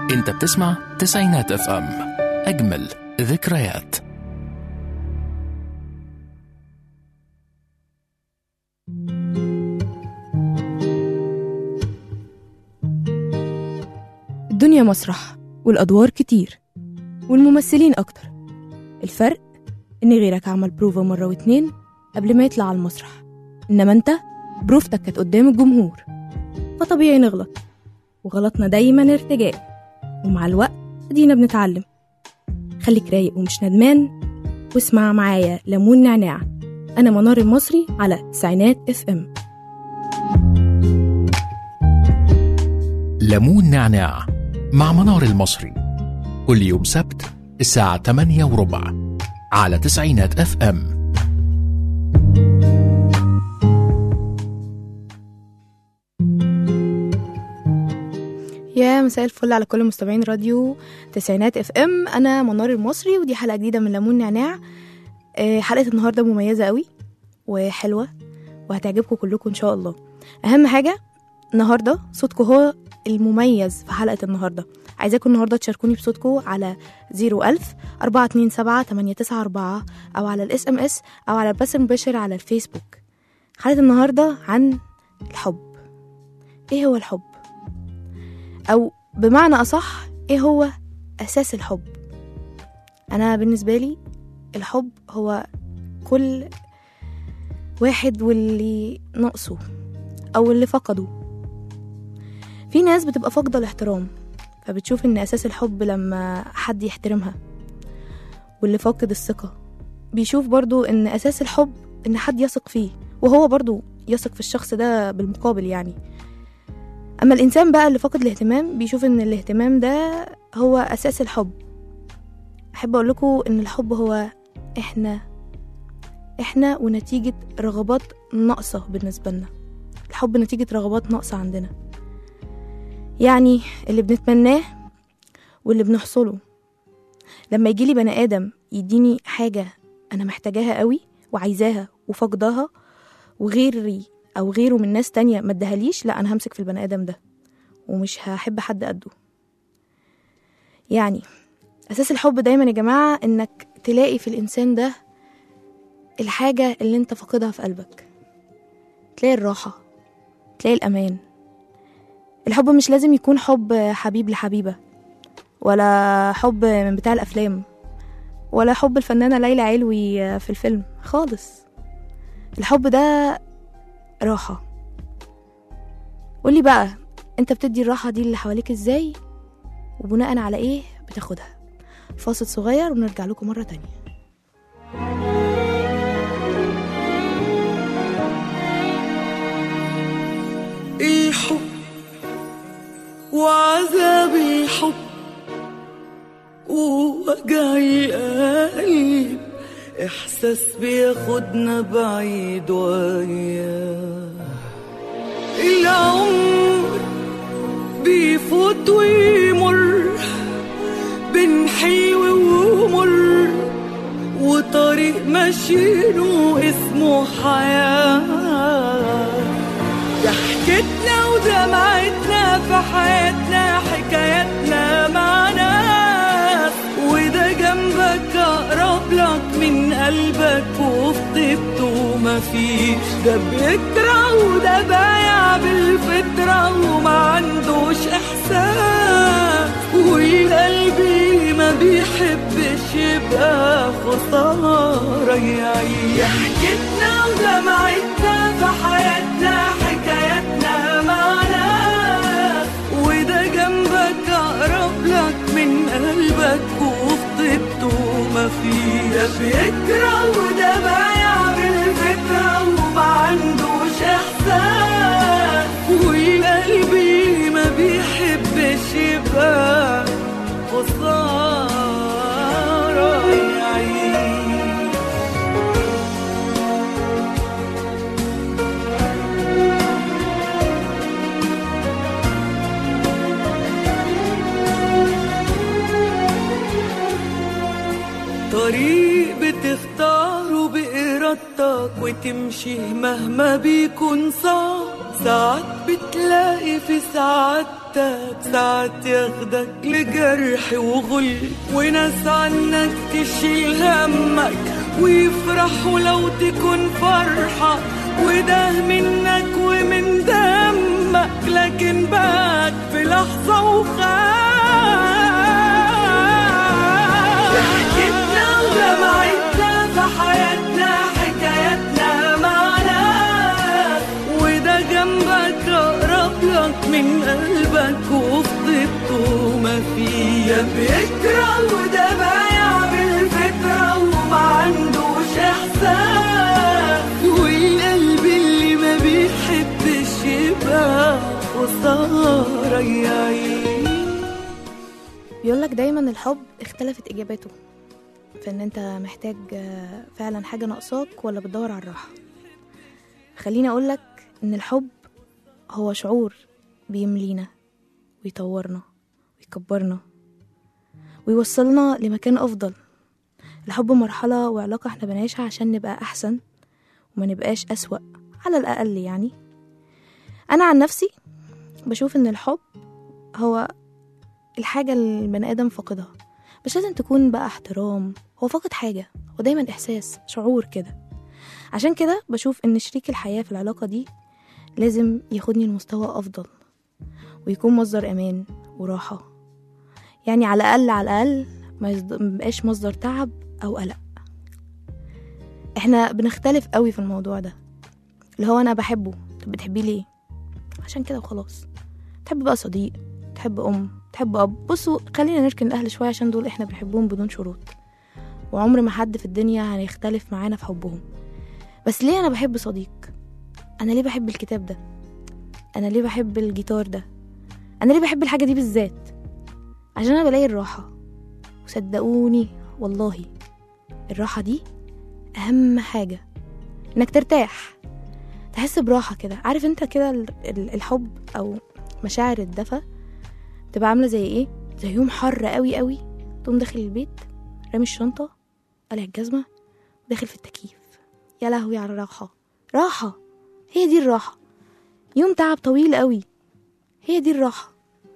انت بتسمع تسعينات اف ام اجمل ذكريات الدنيا مسرح والأدوار كتير والممثلين أكتر الفرق إن غيرك عمل بروفا مرة واتنين قبل ما يطلع على المسرح إنما أنت بروفتك كانت قدام الجمهور فطبيعي نغلط وغلطنا دايما ارتجاء ومع الوقت ادينا بنتعلم خليك رايق ومش ندمان واسمع معايا ليمون نعناع أنا منار المصري على تسعينات اف ام ليمون نعناع مع منار المصري كل يوم سبت الساعة 8 وربع على تسعينات اف ام يا مساء الفل على كل مستمعين راديو تسعينات اف ام انا منار المصري ودي حلقه جديده من ليمون نعناع آه، حلقه النهارده مميزه قوي وحلوه وهتعجبكم كلكم ان شاء الله اهم حاجه النهارده صوتكم هو المميز في حلقه النهارده عايزاكم النهارده تشاركوني بصوتكم على 01000 427 894 او على الاس ام اس او على البث المباشر على الفيسبوك حلقه النهارده عن الحب ايه هو الحب أو بمعنى أصح إيه هو أساس الحب أنا بالنسبة لي الحب هو كل واحد واللي نقصه أو اللي فقده في ناس بتبقى فاقدة الاحترام فبتشوف إن أساس الحب لما حد يحترمها واللي فاقد الثقة بيشوف برضو إن أساس الحب إن حد يثق فيه وهو برضو يثق في الشخص ده بالمقابل يعني اما الانسان بقى اللي فاقد الاهتمام بيشوف ان الاهتمام ده هو اساس الحب احب اقول لكم ان الحب هو احنا احنا ونتيجة رغبات ناقصة بالنسبة لنا الحب نتيجة رغبات ناقصة عندنا يعني اللي بنتمناه واللي بنحصله لما يجيلي بني آدم يديني حاجة أنا محتاجاها قوي وعايزاها وفقداها وغيري او غيره من ناس تانية ما ادهاليش لا انا همسك في البني ادم ده ومش هحب حد قده يعني اساس الحب دايما يا جماعه انك تلاقي في الانسان ده الحاجه اللي انت فاقدها في قلبك تلاقي الراحه تلاقي الامان الحب مش لازم يكون حب حبيب لحبيبه ولا حب من بتاع الافلام ولا حب الفنانه ليلى علوي في الفيلم خالص الحب ده راحة قولي بقى انت بتدي الراحة دي اللي حواليك ازاي وبناء على ايه بتاخدها فاصل صغير ونرجع لكم مرة تانية ايه حب وعذابي حب ووجعي قلب احساس بياخدنا بعيد وياه العمر بيفوت ويمر بين حلو ومر وطريق ماشيينه اسمه حياة ضحكتنا ودمعتنا في حياتنا حكاياتنا مع ناس وده جنبك أقرب لك من قلبك وفي طيبته مفيش ده بيكره وده بايع بالفطرة وما عندوش إحساس والقلبي ما بيحبش يبقى خسارة يعيش ضحكتنا ودمعتنا في حياتنا حكاياتنا مع ناس وده جنبك أقرب لك من قلبك وفي طيبته مفيش ده بيكره وده بايع بالفكرة وما عندوش إحساس وقلبي ما بيحبش يبقى خسارة يعيش طريق بتختاره بإرادتك وتمشي مهما بيكون صعب ساعات بتلاقي في سعادتك ساعات ياخدك لجرح وغل وناس عنك تشيل همك ويفرحوا لو تكون فرحة وده منك ومن دمك لكن باك في لحظة وخاف ضحكتنا ودمعتنا في حياتنا حكاياتنا معنا وده جنبك اقرب لك من قلبك وفضيته ما فيه يا بيكره وده بايع بالفكرة وما عندوش احساس والقلب اللي ما بيحبش يبقى خسارة يا عيني بيقول لك دايما الحب اختلفت اجاباته في ان انت محتاج آه، فعلا حاجه ناقصاك ولا بتدور على الراحه خليني اقول لك ان الحب هو شعور بيملينا ويطورنا ويكبرنا ويوصلنا لمكان افضل الحب مرحله وعلاقه احنا بنعيشها عشان نبقى احسن وما نبقاش اسوا على الاقل يعني انا عن نفسي بشوف ان الحب هو الحاجة اللي البني آدم فاقدها مش لازم تكون بقى احترام هو فاقد حاجة هو دايما إحساس شعور كده عشان كده بشوف إن شريك الحياة في العلاقة دي لازم ياخدني لمستوى أفضل ويكون مصدر أمان وراحة يعني على الأقل على الأقل ما يصد- مبقاش مصدر تعب أو قلق احنا بنختلف قوي في الموضوع ده اللي هو أنا بحبه طب بتحبيه ليه عشان كده وخلاص تحب بقى صديق تحب أم تحب أب بصوا خلينا نركن الأهل شوية عشان دول إحنا بنحبهم بدون شروط وعمر ما حد في الدنيا هيختلف معانا في حبهم بس ليه أنا بحب صديق أنا ليه بحب الكتاب ده أنا ليه بحب الجيتار ده أنا ليه بحب الحاجة دي بالذات عشان أنا بلاقي الراحة وصدقوني والله الراحة دي أهم حاجة إنك ترتاح تحس براحة كده عارف انت كده ال- ال- الحب أو مشاعر الدفى تبقى عاملة زي ايه زي يوم حر قوي قوي تقوم داخل البيت رامي الشنطة قلع الجزمة داخل في التكييف يا لهوي على الراحة راحة هي دي الراحة يوم تعب طويل قوي هي دي الراحة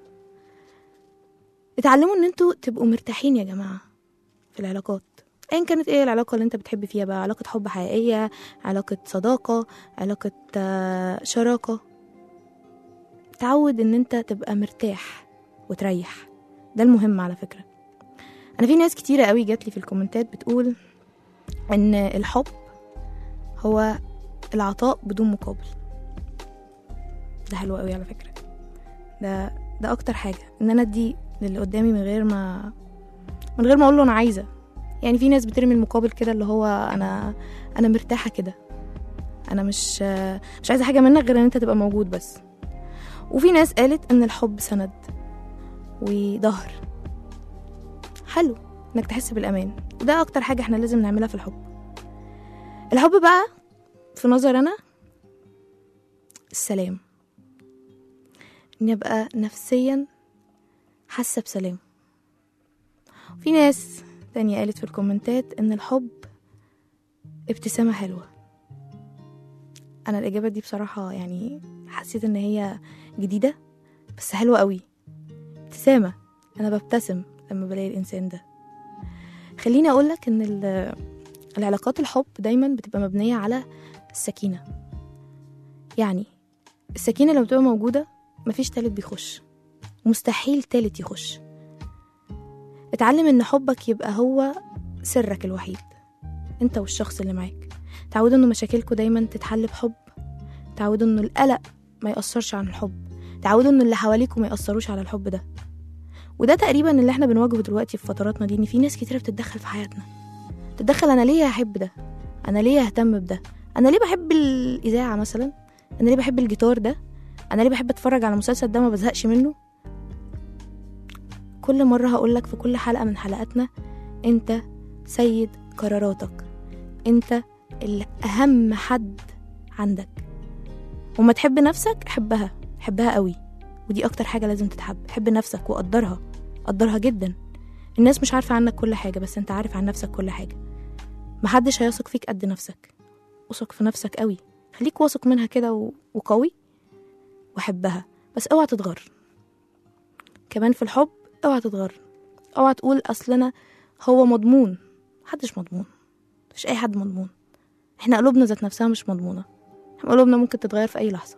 اتعلموا ان انتوا تبقوا مرتاحين يا جماعة في العلاقات ايا كانت ايه العلاقة اللي انت بتحب فيها بقى علاقة حب حقيقية علاقة صداقة علاقة آه، شراكة تعود ان انت تبقى مرتاح وتريح ده المهم على فكرة انا في ناس كتيرة قوي جات لي في الكومنتات بتقول ان الحب هو العطاء بدون مقابل ده حلو قوي على فكرة ده ده اكتر حاجة ان انا ادي للي قدامي من غير ما من غير ما اقول له انا عايزة يعني في ناس بترمي المقابل كده اللي هو انا انا مرتاحة كده انا مش مش عايزة حاجة منك غير ان انت تبقى موجود بس وفي ناس قالت ان الحب سند وظهر حلو انك تحس بالامان وده اكتر حاجه احنا لازم نعملها في الحب الحب بقى في نظر انا السلام اني ابقى نفسيا حاسه بسلام في ناس تانية قالت في الكومنتات ان الحب ابتسامه حلوه انا الاجابه دي بصراحه يعني حسيت ان هي جديده بس حلوه قوي ابتسامه انا ببتسم لما بلاقي الانسان ده خليني اقولك ان ال- العلاقات الحب دايما بتبقى مبنيه على السكينه يعني السكينه لما بتبقى موجوده مفيش تالت بيخش مستحيل تالت يخش اتعلم ان حبك يبقى هو سرك الوحيد انت والشخص اللي معاك تعودوا ان مشاكلكوا دايما تتحل بحب تعودوا ان القلق ما يأثرش عن الحب تعودوا ان اللي حواليكوا ما يأثروش على الحب ده وده تقريبا اللي احنا بنواجهه دلوقتي في فتراتنا دي ان في ناس كتيره بتتدخل في حياتنا تتدخل انا ليه احب ده انا ليه اهتم بده انا ليه بحب الاذاعه مثلا انا ليه بحب الجيتار ده انا ليه بحب اتفرج على المسلسل ده ما بزهقش منه كل مره هقولك في كل حلقه من حلقاتنا انت سيد قراراتك انت الاهم حد عندك وما تحب نفسك حبها حبها قوي ودي اكتر حاجه لازم تتحب حب نفسك وقدرها قدرها جدا الناس مش عارفه عنك كل حاجه بس انت عارف عن نفسك كل حاجه محدش هيثق فيك قد نفسك اثق في نفسك قوي خليك واثق منها كده و- وقوي واحبها بس اوعى تتغر كمان في الحب اوعى تتغر اوعى تقول اصل انا هو مضمون محدش مضمون مفيش اي حد مضمون احنا قلوبنا ذات نفسها مش مضمونه احنا قلوبنا ممكن تتغير في اي لحظه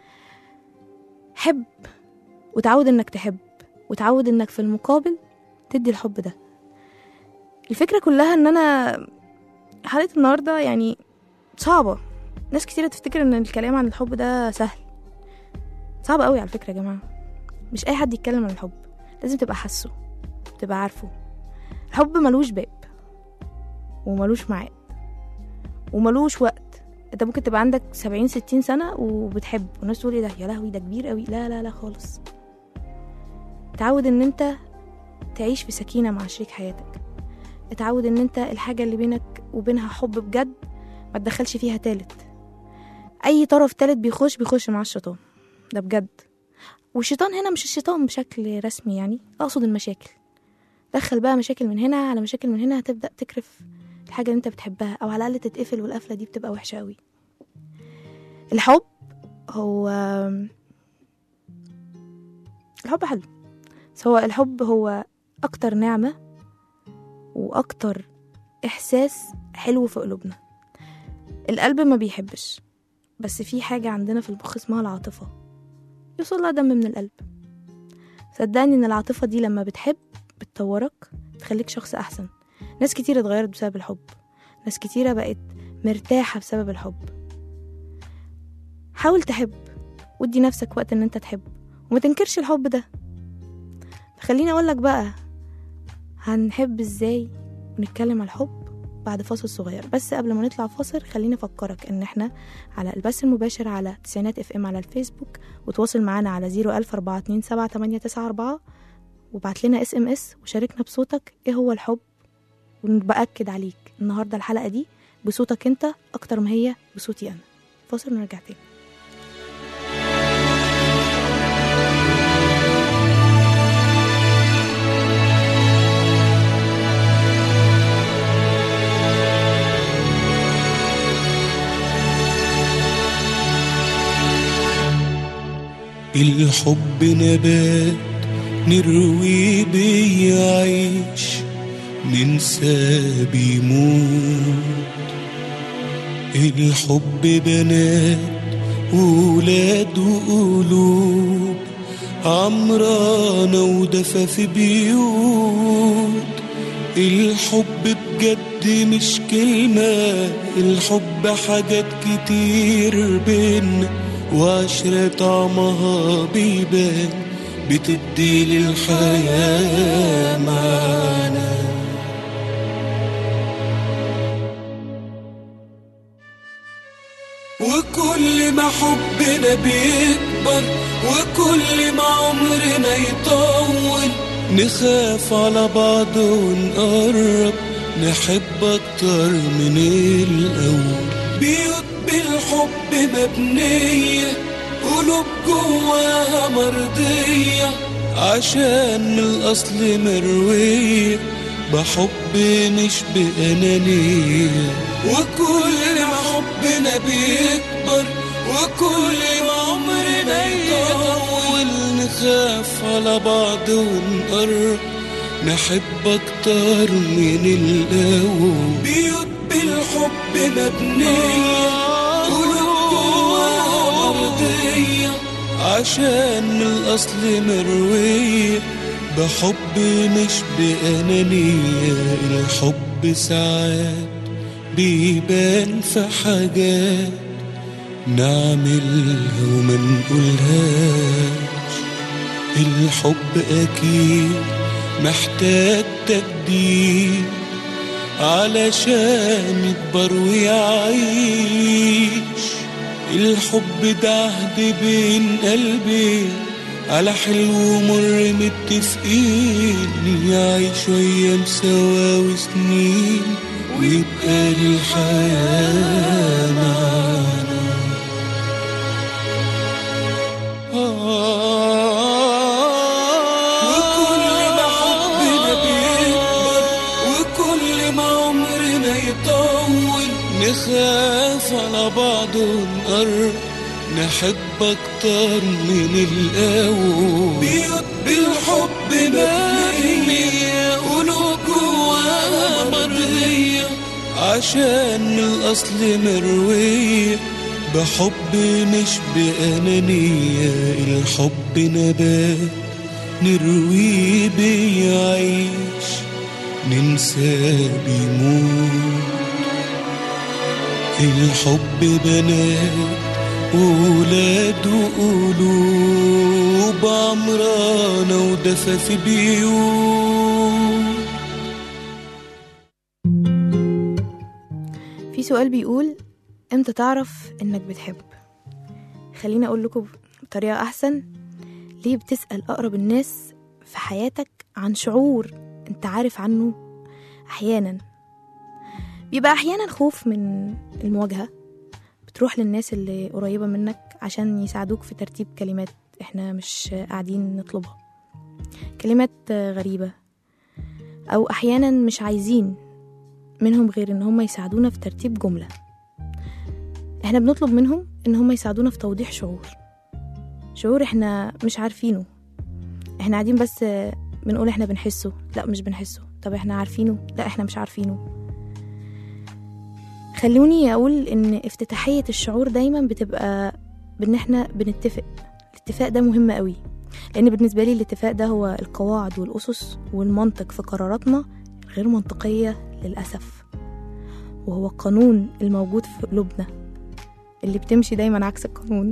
حب وتعود انك تحب وتعود انك في المقابل تدي الحب ده الفكره كلها ان انا حلقه النهارده يعني صعبه ناس كتيرة تفتكر ان الكلام عن الحب ده سهل صعب قوي على فكره يا جماعه مش اي حد يتكلم عن الحب لازم تبقى حاسه تبقى عارفه الحب ملوش باب وملوش ميعاد وملوش وقت انت ممكن تبقى عندك سبعين ستين سنة وبتحب والناس تقول ايه ده يا لهوي ده كبير قوي لا لا لا خالص تعود ان انت تعيش في سكينة مع شريك حياتك اتعود ان انت الحاجة اللي بينك وبينها حب بجد ما تدخلش فيها تالت اي طرف تالت بيخش بيخش مع الشيطان ده بجد والشيطان هنا مش الشيطان بشكل رسمي يعني اقصد المشاكل دخل بقى مشاكل من هنا على مشاكل من هنا هتبدأ تكرف الحاجة اللي انت بتحبها او على الاقل تتقفل والقفلة دي بتبقى وحشة قوي الحب هو الحب حلو بس هو الحب هو اكتر نعمة واكتر احساس حلو في قلوبنا القلب ما بيحبش بس في حاجة عندنا في المخ اسمها العاطفة يوصل لها دم من القلب صدقني ان العاطفة دي لما بتحب بتطورك تخليك شخص احسن ناس كتير اتغيرت بسبب الحب ناس كتيرة بقت مرتاحة بسبب الحب حاول تحب ودي نفسك وقت ان انت تحب وما تنكرش الحب ده خليني اقولك بقى هنحب ازاي ونتكلم على الحب بعد فاصل صغير بس قبل ما نطلع فاصل خليني افكرك ان احنا على البث المباشر على تسعينات اف ام على الفيسبوك وتواصل معانا على زيرو الف اربعة اتنين سبعة تمانية تسعة اربعة وبعت لنا اس ام اس وشاركنا بصوتك ايه هو الحب وبأكد عليك النهاردة الحلقة دي بصوتك انت اكتر ما هي بصوتي انا فاصل ونرجع تاني الحب نبات نروي بيعيش ننسى بيموت الحب بنات ولاد وقلوب عمرانة ودفى في بيوت الحب بجد مش كلمة الحب حاجات كتير بينا وعشرة طعمها بيبان بتدي للحياة معانا وكل ما حبنا بيكبر وكل ما عمرنا يطول نخاف على بعض ونقرب نحب أكتر من الأول بيوت بالحب مبنية قلوب جواها مرضية عشان من الأصل مروية بحب مش بأنانية وكل ما حبنا بيكبر وكل ما عمرنا يطول نخاف على بعض ونقرب نحب أكتر من الأول بيوت بالحب مبنية قلوب جواها مرضية عشان من الأصل مروية بحب مش بأنانية الحب ساعات بيبان في حاجات نعملها وما نقولهاش الحب أكيد محتاج تجديد علشان يكبر ويعيش الحب ده عهد بين قلبين على حلو ومر متفقين يعيش أيام سوا وسنين ويبقى للحياة معانا وكل ما حبنا بيكبر وكل ما عمرنا يطول نخاف على بعض ونقرب نحب أكتر من الأول بيوت بالحب مبنية قلوب جواها مرضية عشان من الأصل مروية بحب مش بأنانية الحب نبات نرويه بيعيش ننسى بيموت الحب بنات وولاد وقلوب عمرانة ودفى في بيوت في سؤال بيقول امتى تعرف انك بتحب خليني اقول لكم بطريقه احسن ليه بتسال اقرب الناس في حياتك عن شعور انت عارف عنه احيانا بيبقى احيانا خوف من المواجهه بتروح للناس اللي قريبه منك عشان يساعدوك في ترتيب كلمات احنا مش قاعدين نطلبها كلمات غريبه او احيانا مش عايزين منهم غير ان هم يساعدونا في ترتيب جمله احنا بنطلب منهم ان هم يساعدونا في توضيح شعور شعور احنا مش عارفينه احنا قاعدين بس بنقول احنا بنحسه لا مش بنحسه طب احنا عارفينه لا احنا مش عارفينه خلوني اقول ان افتتاحية الشعور دايما بتبقى بان احنا بنتفق الاتفاق ده مهم قوي لان بالنسبة لي الاتفاق ده هو القواعد والاسس والمنطق في قراراتنا غير منطقية للأسف وهو القانون الموجود في قلوبنا اللي بتمشي دايما عكس القانون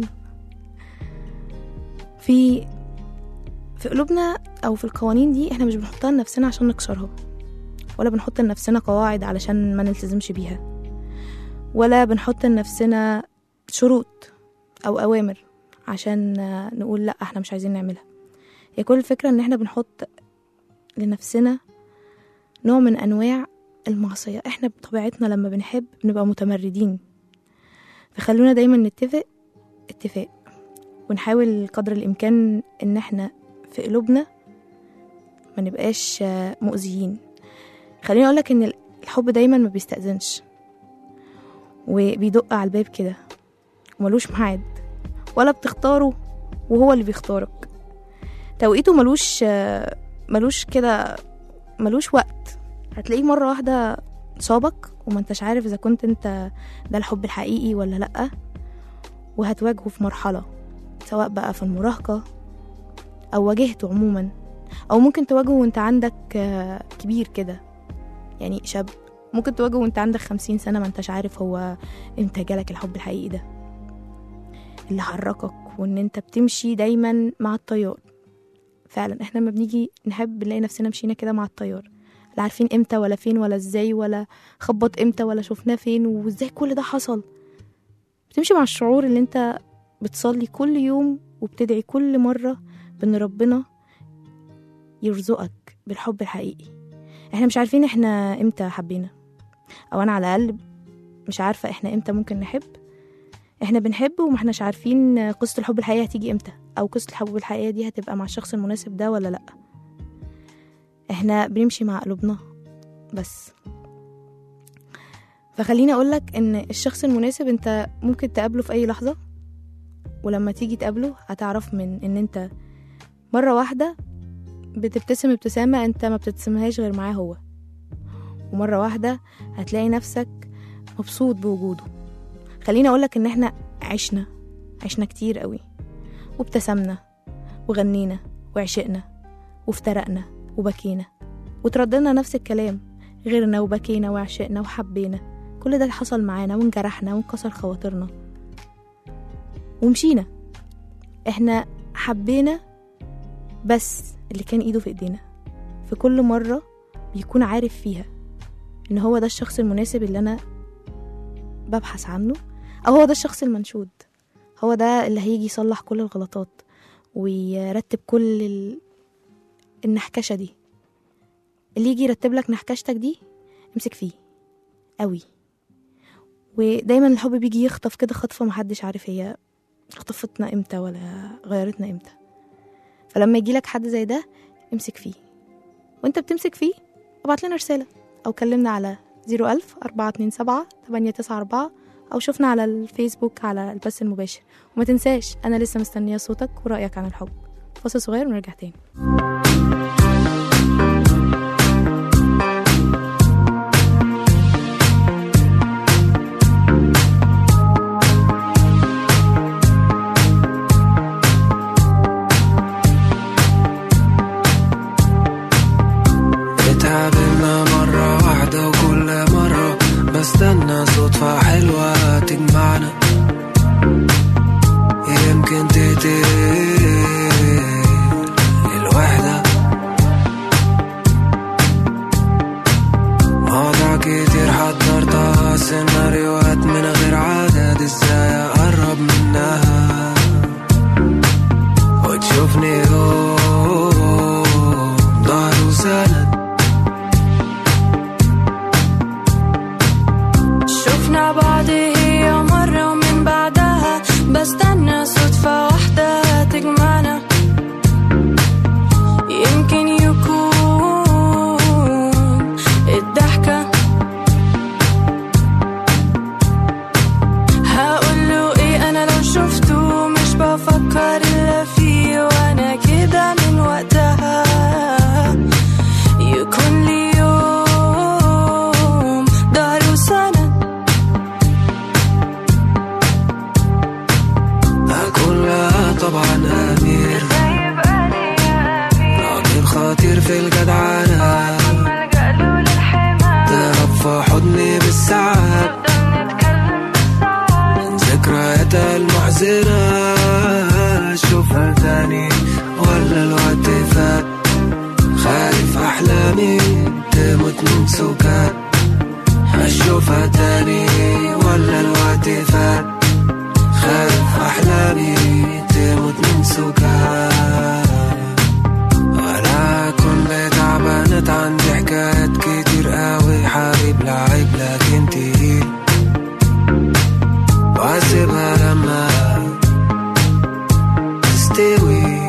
في في قلوبنا او في القوانين دي احنا مش بنحطها لنفسنا عشان نكسرها ولا بنحط لنفسنا قواعد علشان ما نلتزمش بيها ولا بنحط لنفسنا شروط او اوامر عشان نقول لا احنا مش عايزين نعملها هي كل الفكره ان احنا بنحط لنفسنا نوع من انواع المعصيه احنا بطبيعتنا لما بنحب بنبقى متمردين فخلونا دايما نتفق اتفاق ونحاول قدر الامكان ان احنا في قلوبنا ما نبقاش مؤذيين خليني اقولك ان الحب دايما ما بيستأذنش وبيدق على الباب كده وملوش ميعاد ولا بتختاره وهو اللي بيختارك توقيته ملوش ملوش كده ملوش وقت هتلاقيه مرة واحدة صابك وما انتش عارف اذا كنت انت ده الحب الحقيقي ولا لأ وهتواجهه في مرحلة سواء بقى في المراهقة أو واجهته عموما أو ممكن تواجهه وانت عندك كبير كده يعني شاب ممكن تواجهه وانت عندك خمسين سنة ما انتش عارف هو امتى جالك الحب الحقيقي ده اللي حركك وان انت بتمشي دايما مع التيار فعلا احنا لما بنيجي نحب نلاقي نفسنا مشينا كده مع التيار لا عارفين امتى ولا فين ولا ازاي ولا خبط امتى ولا شفناه فين وازاي كل ده حصل بتمشي مع الشعور اللي انت بتصلي كل يوم وبتدعي كل مرة بان ربنا يرزقك بالحب الحقيقي احنا مش عارفين احنا امتى حبينا او انا على الاقل مش عارفة احنا امتى ممكن نحب احنا بنحب وما احناش عارفين قصة الحب الحقيقية هتيجي امتى او قصة الحب الحقيقية دي هتبقى مع الشخص المناسب ده ولا لأ احنا بنمشي مع قلوبنا بس فخليني اقولك ان الشخص المناسب انت ممكن تقابله في اي لحظة ولما تيجي تقابله هتعرف من ان انت مرة واحدة بتبتسم ابتسامة انت ما بتبتسمهاش غير معاه هو ومرة واحدة هتلاقي نفسك مبسوط بوجوده خليني اقولك ان احنا عشنا عشنا كتير قوي وابتسمنا وغنينا وعشقنا وافترقنا وبكينا وترددنا نفس الكلام غيرنا وبكينا وعشقنا وحبينا كل ده حصل معانا وانجرحنا وانكسر خواطرنا ومشينا احنا حبينا بس اللي كان ايده في ايدينا في كل مرة بيكون عارف فيها ان هو ده الشخص المناسب اللي انا ببحث عنه او هو ده الشخص المنشود هو ده اللي هيجي يصلح كل الغلطات ويرتب كل ال... النحكشة دي اللي يجي يرتب لك نحكشتك دي امسك فيه قوي ودايما الحب بيجي يخطف كده خطفة محدش عارف هي خطفتنا امتى ولا غيرتنا امتى فلما يجيلك حد زي ده امسك فيه وانت بتمسك فيه ابعت لنا رسالة او كلمنا على 01000 427 894 أو شوفنا على الفيسبوك على البث المباشر وما تنساش أنا لسه مستنية صوتك ورأيك عن الحب فاصل صغير ونرجع تاني اتقابلنا مرة واحدة وكل مرة بستنى صدفة حلوة تجمعنا يمكن تقتل الوحدة مواضيع كتير حضرتها سيناريوهات من غير عدد ازاي اقرب منها وتشوفني يوم ظهر وسند شفنا بعض هي مرة ومن بعدها بستنى صدفة واحدة تجمعنا يمكن يكون الضحكة هقوله ايه انا لو شفته مش بفكر الا فيه وانا كده من وقتها يكون لي يوم ظهر وسند أكون لها طبعا أمير راجل خطير في الجدعنة تهرب في حضني بالساعات من ذكرياتها المحزنة أشوفها تاني ولا الوقت فات خايف أحلامي تموت من سكات أشوفها تاني ولا الوقت فات خايف أحلامي تموت من سكات وأنا كنت تعبانة عندي حكايات كتير قوي حبيب لعيب لكن تقيل وأسيبها لما تستوي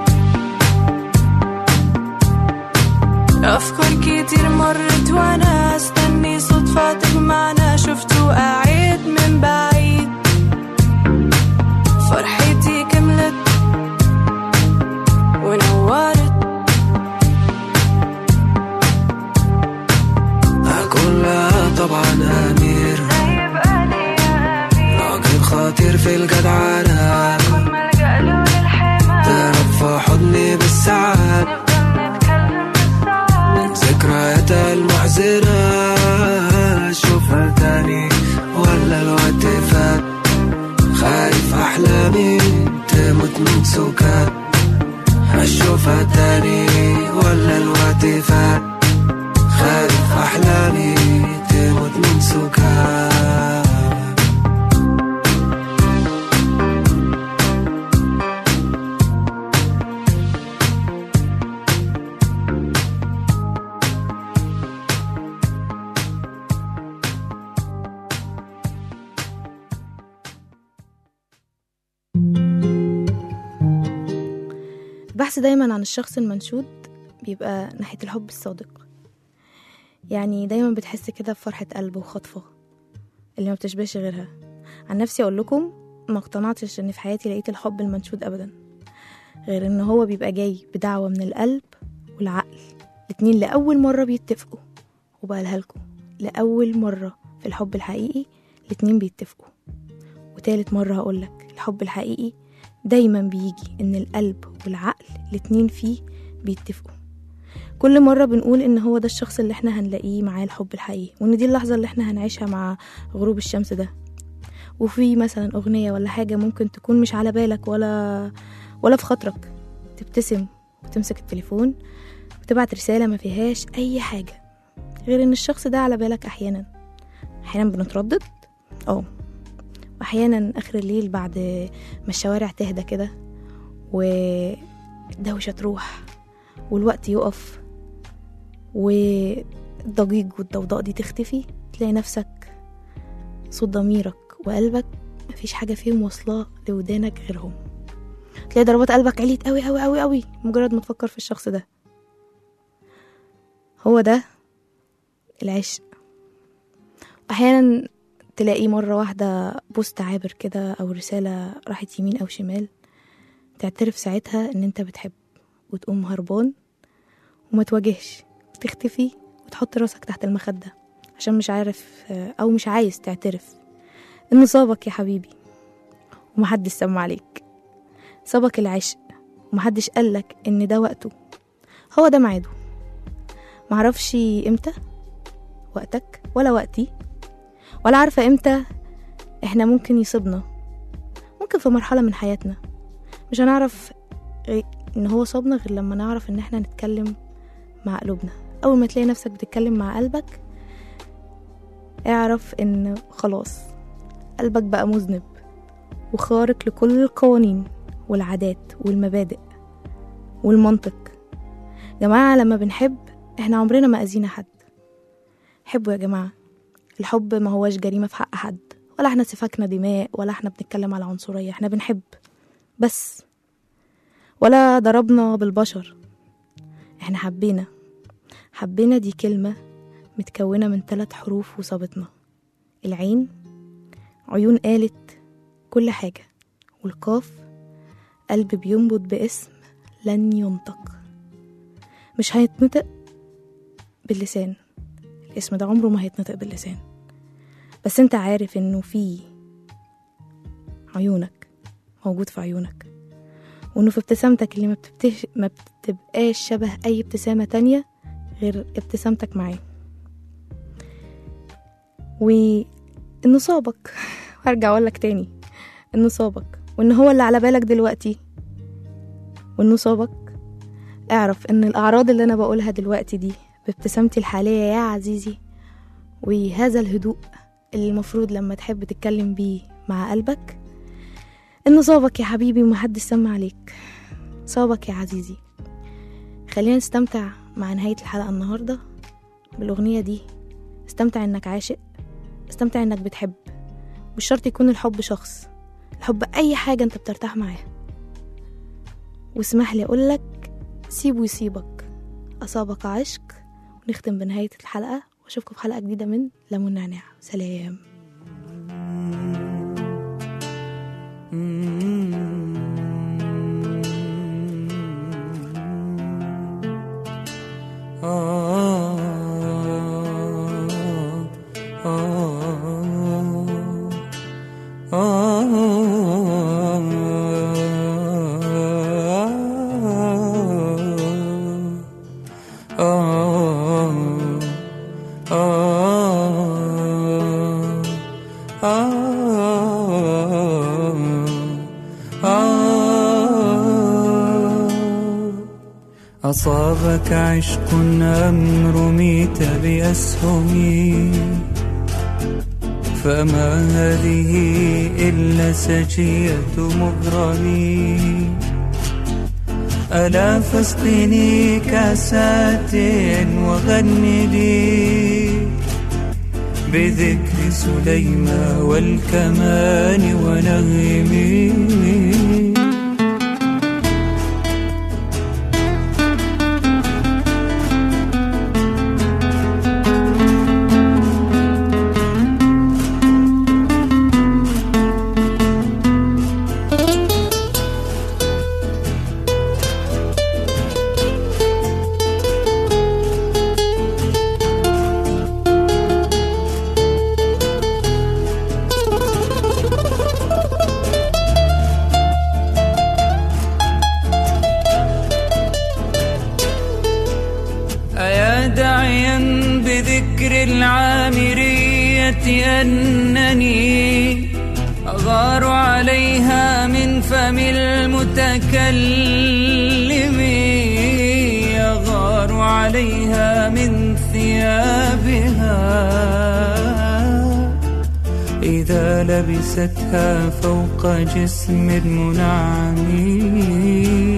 أفكار كتير مرت وأنا استني صدفة تجمعنا شفته قاعد من بعيد فرحتي كملت ونورت أكون لها طبعا أمير راجل خطير في الجدعنة تهرب في حضني بالساعات من ذكرياتها المحزنة أشوفها تاني ولا الوقت فات خايف أحلامي تموت من سكات أشوفها تاني ولا الوقت فات خايف أحلامي تموت من سكات البحث دايما عن الشخص المنشود بيبقى ناحية الحب الصادق يعني دايما بتحس كده بفرحة قلب وخطفة اللي ما بتشبهش غيرها عن نفسي أقول لكم ما اقتنعتش إن في حياتي لقيت الحب المنشود أبدا غير إن هو بيبقى جاي بدعوة من القلب والعقل الاتنين لأول مرة بيتفقوا وبقالها لكم لأول مرة في الحب الحقيقي الاتنين بيتفقوا وتالت مرة هقولك الحب الحقيقي دايما بيجي ان القلب والعقل الاتنين فيه بيتفقوا كل مرة بنقول ان هو ده الشخص اللي احنا هنلاقيه معاه الحب الحقيقي وان دي اللحظة اللي احنا هنعيشها مع غروب الشمس ده وفي مثلا اغنية ولا حاجة ممكن تكون مش على بالك ولا ولا في خاطرك تبتسم وتمسك التليفون وتبعت رسالة ما فيهاش اي حاجة غير ان الشخص ده على بالك احيانا احيانا بنتردد اه واحيانا اخر الليل بعد ما الشوارع تهدى كده والدوشة تروح والوقت يقف والضجيج والضوضاء دي تختفي تلاقي نفسك صوت ضميرك وقلبك مفيش حاجة فيهم واصلة لودانك غيرهم تلاقي ضربات قلبك عليت قوي قوي قوي قوي مجرد ما تفكر في الشخص ده هو ده العشق احيانا تلاقي مرة واحدة بوست عابر كده أو رسالة راحت يمين أو شمال تعترف ساعتها إن أنت بتحب وتقوم هربان وما تواجهش تختفي وتحط راسك تحت المخدة عشان مش عارف أو مش عايز تعترف إن صابك يا حبيبي ومحدش سمع عليك صابك العشق ومحدش قالك إن ده وقته هو ده ميعاده معرفش إمتى وقتك ولا وقتي ولا عارفة إمتى إحنا ممكن يصيبنا ممكن في مرحلة من حياتنا مش هنعرف غي- إن هو صابنا غير لما نعرف إن إحنا نتكلم مع قلوبنا أول ما تلاقي نفسك بتتكلم مع قلبك اعرف إن خلاص قلبك بقى مذنب وخارق لكل القوانين والعادات والمبادئ والمنطق جماعة لما بنحب احنا عمرنا ما أذينا حد حبوا يا جماعة الحب ما هوش جريمة في حق حد ولا احنا سفكنا دماء ولا احنا بنتكلم على عنصرية احنا بنحب بس ولا ضربنا بالبشر احنا حبينا حبينا دي كلمة متكونة من ثلاث حروف وصابتنا العين عيون قالت كل حاجة والقاف قلب بينبض باسم لن ينطق مش هيتنطق باللسان الاسم ده عمره ما هيتنطق باللسان بس انت عارف انه في عيونك موجود في عيونك وانه في ابتسامتك اللي ما, بتبتش ما بتبقاش شبه اي ابتسامة تانية غير ابتسامتك معاه وانه صابك وارجع اقولك تاني انه صابك وان هو اللي على بالك دلوقتي وانه صابك اعرف ان الاعراض اللي انا بقولها دلوقتي دي بابتسامتي الحالية يا عزيزي وهذا الهدوء اللي المفروض لما تحب تتكلم بيه مع قلبك إنه صابك يا حبيبي ومحدش سمع عليك صابك يا عزيزي خلينا نستمتع مع نهاية الحلقة النهاردة بالأغنية دي استمتع إنك عاشق استمتع إنك بتحب مش شرط يكون الحب شخص الحب أي حاجة أنت بترتاح معاها واسمح لي أقولك سيبه يسيبك أصابك عشق ونختم بنهاية الحلقة وأشوفكم في حلقة جديدة من ليمون نعناع سلام أصابك عشق أم رميت بأسهم فما هذه إلا سجية مغرمي ألا فاسقني كاسات وغندي بذكر سليمى والكمان ونغمي أيا داعيا بذكر العامرية أنني أغار عليها من فم المتكلم أغار عليها من ثيابها إذا لبستها فوق جسم منعم